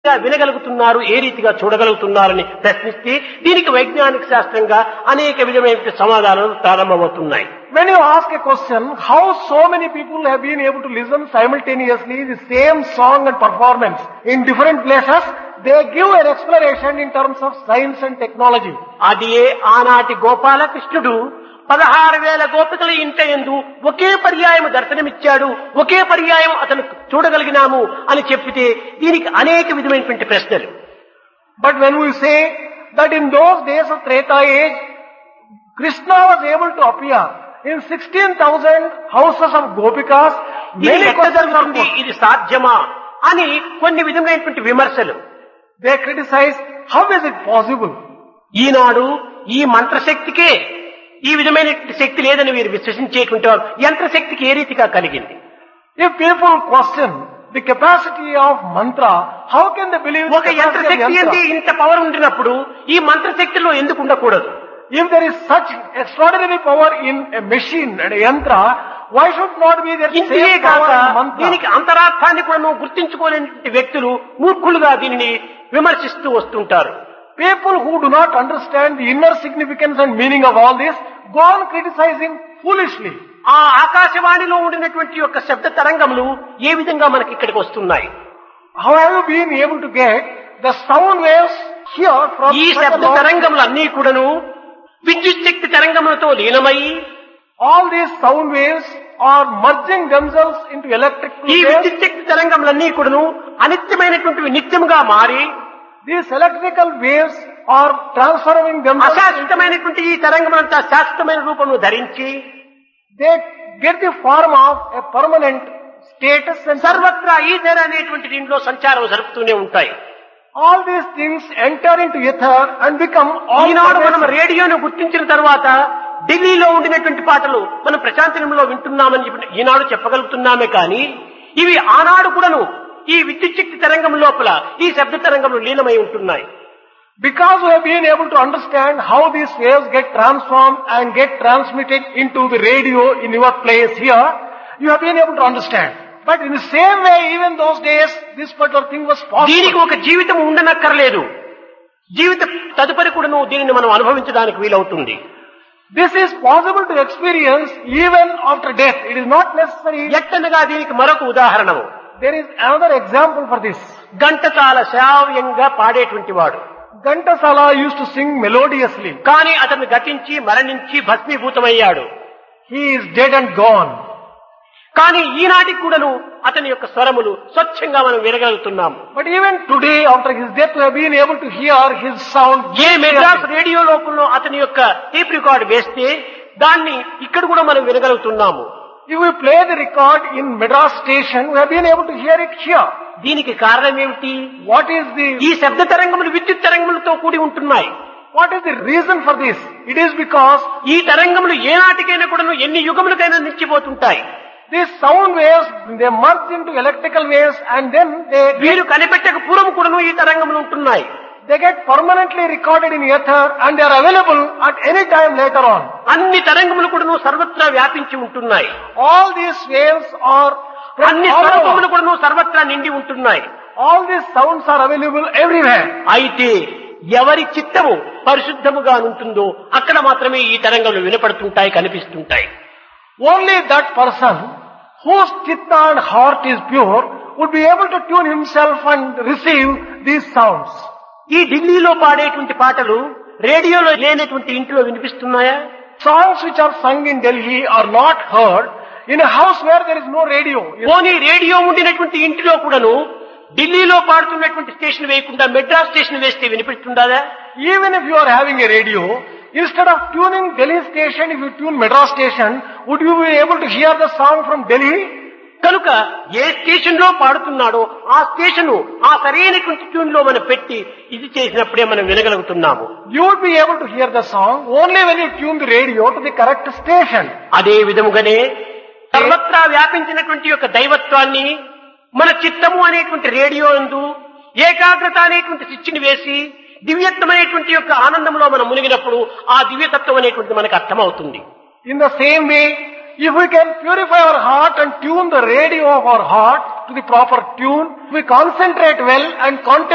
వినగలుగుతున్నారు ఏ రీతిగా చూడగలుగుతున్నారని ప్రశ్నిస్తే దీనికి వైజ్ఞానిక శాస్త్రంగా అనేక విధమైన సమాధానాలు ప్రారంభమవుతున్నాయి When you ask a question, how so many people have been able to listen simultaneously the same song and performance in different places, they give an explanation in terms of science and technology. అది ఆనాటి గోపాలకృష్ణుడు పదహారు వేల గోపికల ఇంట ఎందు ఒకే పర్యాయం దర్శనమిచ్చాడు ఒకే పర్యాయం అతను చూడగలిగినాము అని చెప్పితే దీనికి అనేక విధమైనటువంటి ప్రశ్నలు But when we say that in those days of Treta age, Krishna was able to appear in 16,000 houses of Gopikas, ఇది many ఎట్లా questions are జరుగుతుంది put. ఇది సాధ్యమా అని కొన్ని విధమైనటువంటి విమర్శలు They criticize, how is it possible? ఈనాడు ఈ మంత్రశక్తికే ఈ విధమైనటువంటి శక్తి లేదని వీరు విశ్వసించేటువంటి వారు యంత్రశక్తికి ఏ రీతిగా కలిగింది If people question the capacity of mantra, how can they believe the ఒక capacity of యంత్రశక్తి అంటే yantra? ఇంత పవర్ ఉండినప్పుడు ఈ మంత్రశక్తిలో ఎందుకు ఉండకూడదు If there is such extraordinary power in a machine and a yantra, why should not be there ఇంటియే same కాక power in mantra? దీనికి అంతరార్థాన్ని కూడా నువ్వు గుర్తించుకోలేని వ్యక్తులు మూర్ఖులుగా దీనిని విమర్శిస్తూ వస్తుంటారు People who do not understand the inner significance and meaning of all this go on criticizing foolishly. ఆ ఆకాశవాణిలో ఉండినటువంటి యొక్క శబ్ద తరంగములు ఏ విధంగా మనకి ఇక్కడికి వస్తున్నాయి How have you been able to get the sound waves here from ఈ such a శబ్ద long తరంగములు అన్నీ కూడాను విద్యుత్ శక్తి తరంగములతో లీనమై All these sound waves are merging themselves into electrical ఈ waves. విద్యుత్ శక్తి తరంగములన్నీ కూడాను అనిత్యమైనటువంటివి నిత్యముగా మారి These electrical waves are transforming themselves. into- అశాశ్వతమైనటువంటి ఈ తరంగములంతా శాశ్వతమైన రూపమును ధరించి They get the form of a permanent status and సర్వత్రా ఈథర్ అనేటువంటి దీంట్లో సంచారం జరుపుతూనే ఉంటాయి all these things enter into ether and become all ఈనాడు మనం pervasive. రేడియోను గుర్తించిన తర్వాత ఢిల్లీలో ఉండినటువంటి పాటలు మనం ప్రశాంతనంలో వింటున్నామని చెప్పి ఈనాడు చెప్పగలుగుతున్నామే కానీ ఇవి ఆనాడు కూడాను ఈ విద్యుత్ శక్తి తరంగం లోపల ఈ శబ్ద తరంగంలో లీనమై ఉంటున్నాయి Because we have been able to understand how these waves get transformed and get transmitted into the radio in your place here, you have been able to understand. But in the same way, even those days, this particular thing was దీనికి possible. ఒక జీవితం ఉండనక్కర్లేదు జీవిత తదుపరి కూడాను దీనిని మనం అనుభవించడానికి వీలవుతుంది This is possible to experience even after death. It is not necessary. ఎట్టనగా దీనికి మరొక ఉదాహరణము There is another example for this. Ghantasala శ్రావ్యంగా పాడేటువంటి వాడు Gantasala used to sing melodiously. కానీ అతను గతించి మరణించి భస్మీభూతమయ్యాడు He is dead and gone. కానీ ఈనాటికి కూడాను అతని యొక్క స్వరములు స్వచ్ఛంగా మనం వినగలుగుతున్నాము But even today, after his death, we have been able to hear his sound. ఏ మెడ్రాస్ రేడియో లోపల అతని యొక్క టేప్ రికార్డ్ వేస్తే దాన్ని ఇక్కడ కూడా మనం వినగలుగుతున్నాము If we play the record in Madras station, we have been able to hear it here. దీనికి కారణం ఏమిటి What is the ఈ శబ్ద తరంగములు విద్యుత్ తరంగములతో కూడి ఉంటున్నాయి what is the reason for this? It is because ఈ తరంగములు ఏ నాటికైనా కూడాను ఎన్ని యుగములకైనా నిలిచిపోతుంటాయి these sound waves they merge into electrical waves and then they వీరు కనిపెట్టక పూర్వం కూడాను ఈ తరంగములు ఉంటున్నాయి they get permanently recorded in ether and they are available at any time later on. అన్ని తరంగములు కూడాను సర్వత్రా వ్యాపించి ఉంటున్నాయి All these waves are from అన్ని all స్వరూపములు over. కూడాను సర్వత్రా నిండి ఉంటున్నాయి All these sounds are available everywhere. అయితే ఎవరి చిత్తము పరిశుద్ధముగా ఉంటుందో అక్కడ మాత్రమే ఈ తరంగములు వినపడుతుంటాయి కనిపిస్తుంటాయి Only that person whose chitta and heart is pure would be able to tune himself and receive these sounds. ఈ ఢిల్లీలో పాడేటువంటి పాటలు రేడియోలో లేనటువంటి ఇంటిలో వినిపిస్తున్నాయా Songs which are sung in Delhi are not heard in a house where there is no radio. పోనీ radio ఉండినటువంటి ఇంటిలో కూడాను ఢిల్లీలో పాడుతున్నటువంటి స్టేషన్ వేయకుండా మెడ్రాస్ స్టేషన్ వేస్తే వినిపిస్తుండదా Even if you are having a radio, instead of tuning Delhi station, if you tune Madras station, would you be able to hear the song from Delhi? కనుక ఏ station లో పాడుతున్నాడో ఆ station ఆ సరైనటువంటి tune లో మనం పెట్టి ఇది చేసినప్పుడే మనం వినగలుగుతున్నాము You would be able to hear the song only when you tune the radio to the correct station. అదే విధముగానే సర్వత్రా వ్యాపించినటువంటి యొక్క దైవత్వాన్ని మన చిత్తము అనేటువంటి రేడియో అందు ఏకాగ్రత అనేటువంటి స్విచ్ని వేసి దివ్యత్వమైనటువంటి యొక్క ఆనందంలో మనం మునిగినప్పుడు ఆ దివ్యతత్వం అనేటువంటి మనకు అర్థమవుతుంది In the same way, if we can purify our heart and tune the radio of our heart to the proper tune, we concentrate well and contemplate